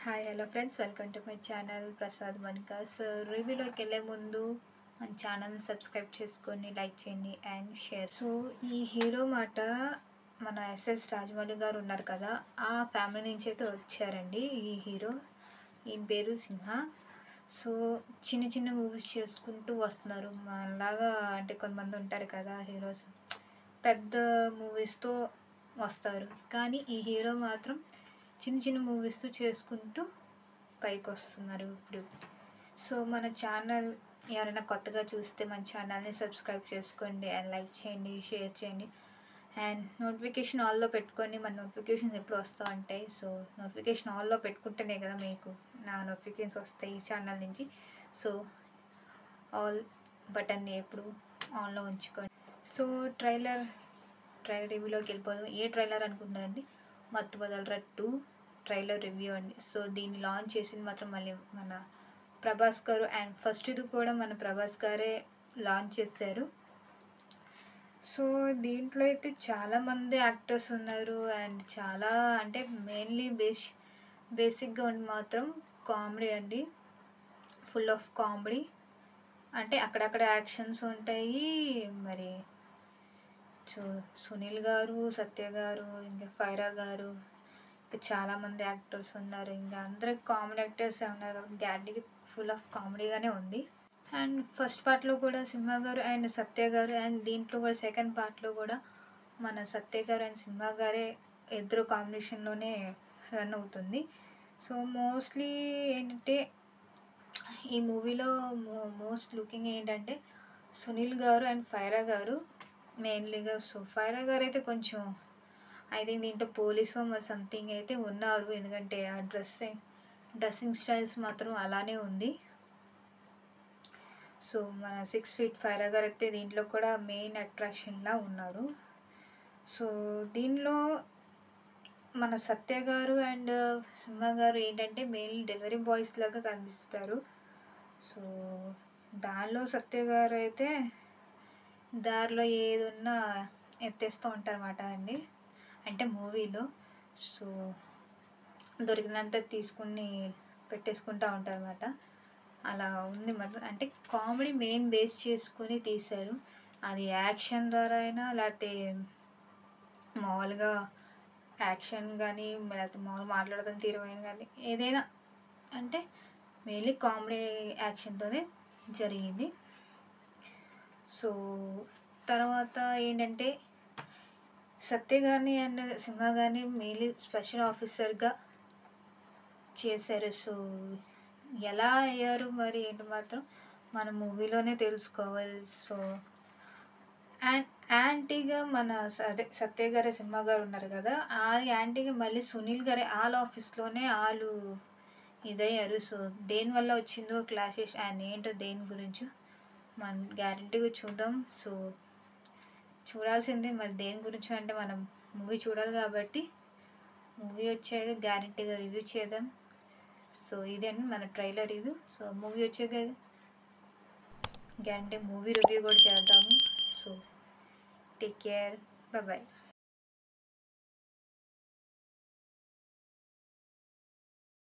hi hello friends welcome to my channel Prasad Manika so రివ్యూలోకి వెళ్ళే ముందు మన ఛానల్ని సబ్స్క్రైబ్ చేసుకొని లైక్ చేయండి అండ్ షేర్ సో ఈ హీరో మాట మన ఎస్ఎస్ రాజమౌళి గారు ఉన్నారు కదా ఆ ఫ్యామిలీ నుంచి అయితే వచ్చారండి ఈ హీరో ఈయన పేరు సిన్హా సో చిన్న చిన్న మూవీస్ చేసుకుంటూ వస్తున్నారు మనలాగా అంటే కొంతమంది ఉంటారు కదా హీరోస్ పెద్ద మూవీస్తో వస్తారు కానీ ఈ హీరో మాత్రం చిన్న చిన్న మూవీస్ చేసుకుంటూ పైకి వస్తున్నారు ఇప్పుడు సో మన ఛానల్ ఎవరైనా కొత్తగా చూస్తే మన ఛానల్ని సబ్స్క్రైబ్ చేసుకోండి అండ్ లైక్ చేయండి షేర్ చేయండి అండ్ నోటిఫికేషన్ ఆల్లో పెట్టుకోండి మన నోటిఫికేషన్స్ ఎప్పుడు వస్తూ ఉంటాయి సో నోటిఫికేషన్ ఆల్లో పెట్టుకుంటేనే కదా మీకు నా నోటిఫికేషన్స్ వస్తాయి ఈ ఛానల్ నుంచి సో ఆల్ బటన్ని ఎప్పుడు ఆన్లో ఉంచుకోండి సో ట్రైలర్ ట్రైలర్ రివ్యూలోకి వెళ్ళిపోదాం ఏ ట్రైలర్ అనుకుంటున్నారండి Mathu Vadalara two trailer review అండి సో దీన్ని లాంచ్ చేసింది మాత్రం మళ్ళీ మన ప్రభాస్ గారు అండ్ ఫస్ట్ ఇది కూడా మన ప్రభాస్ గారే లాంచ్ చేశారు సో దీంట్లో అయితే చాలామంది యాక్టర్స్ ఉన్నారు అండ్ చాలా అంటే మెయిన్లీ బేస్ బేసిక్గా ఉండి మాత్రం కామెడీ అండి ఫుల్ ఆఫ్ కామెడీ అంటే అక్కడక్కడ యాక్షన్స్ ఉంటాయి మరి సో సునీల్ గారు సత్య గారు ఇంకా ఫైరా గారు ఇంకా చాలామంది యాక్టర్స్ ఉన్నారు ఇంకా అందరు కామెడీ యాక్టర్స్ ఉన్నారు కాబట్టి గ్యాడ్డీకి ఫుల్ ఆఫ్ కామెడీగానే ఉంది అండ్ ఫస్ట్ పార్ట్లో కూడా సింహ గారు అండ్ సత్య గారు అండ్ దీంట్లో కూడా సెకండ్ పార్ట్లో కూడా మన సత్య గారు అండ్ సింహ గారే ఇద్దరు కాంబినేషన్లోనే రన్ అవుతుంది సో మోస్ట్లీ ఏంటంటే ఈ మూవీలో మోస్ట్ లుకింగ్ ఏంటంటే సునీల్ గారు అండ్ ఫైరా గారు మెయిన్లీగా సో ఫైరా గారు అయితే కొంచెం ఐ థింక్ దీంట్లో పోలీసు మరి సంథింగ్ అయితే ఉన్నారు ఎందుకంటే ఆ డ్రెస్సింగ్ డ్రెస్సింగ్ స్టైల్స్ మాత్రం అలానే ఉంది సో మన సిక్స్ ఫీట్ ఫైరా గారు అయితే దీంట్లో కూడా మెయిన్ అట్రాక్షన్లా ఉన్నారు సో దీనిలో మన సత్య గారు అండ్ సింహ గారు ఏంటంటే మెయిన్ డెలివరీ బాయ్స్ లాగా కనిపిస్తారు సో దానిలో సత్య గారు అయితే దారిలో ఏది ఉన్నా ఎత్తేస్తూ ఉంటారన్నమాట అండి అంటే మూవీలో సో దొరికినంత తీసుకుని పెట్టేసుకుంటూ ఉంటారన్నమాట అలా ఉంది మాత్రం అంటే కామెడీ మెయిన్ బేస్ చేసుకొని తీశారు అది యాక్షన్ ద్వారా అయినా లేకపోతే మామూలుగా యాక్షన్ కానీ లేకపోతే మామూలు మాట్లాడదాం తీరమైన కానీ ఏదైనా అంటే మెయిన్లీ కామెడీ యాక్షన్తోనే జరిగింది సో తర్వాత ఏంటంటే సత్య గారిని అండ్ సింహ గారిని మెయిన్లీ స్పెషల్ ఆఫీసర్గా చేశారు సో ఎలా అయ్యారు మరి ఏంటి మాత్రం మన మూవీలోనే తెలుసుకోవాలి సో అండ్ యాంటీగా మన అదే సత్య గారి సింహ గారు ఉన్నారు కదా ఆ యాంటీగా మళ్ళీ సునీల్ గారి వాళ్ళ ఆఫీస్లోనే వాళ్ళు ఇదయ్యారు సో దేనివల్ల వచ్చిందో క్లాషెస్ అండ్ ఏంటో దేని గురించి మనం గ్యారంటీగా చూద్దాం సో చూడాల్సిందే మరి దేని గురించి అంటే మనం మూవీ చూడాలి కాబట్టి మూవీ వచ్చాక గ్యారంటీగా రివ్యూ చేద్దాం సో ఇదండి మన ట్రైలర్ రివ్యూ సో మూవీ వచ్చాక గ్యారంటీ మూవీ రివ్యూ కూడా చేద్దాము సో టేక్ కేర్ బాయ్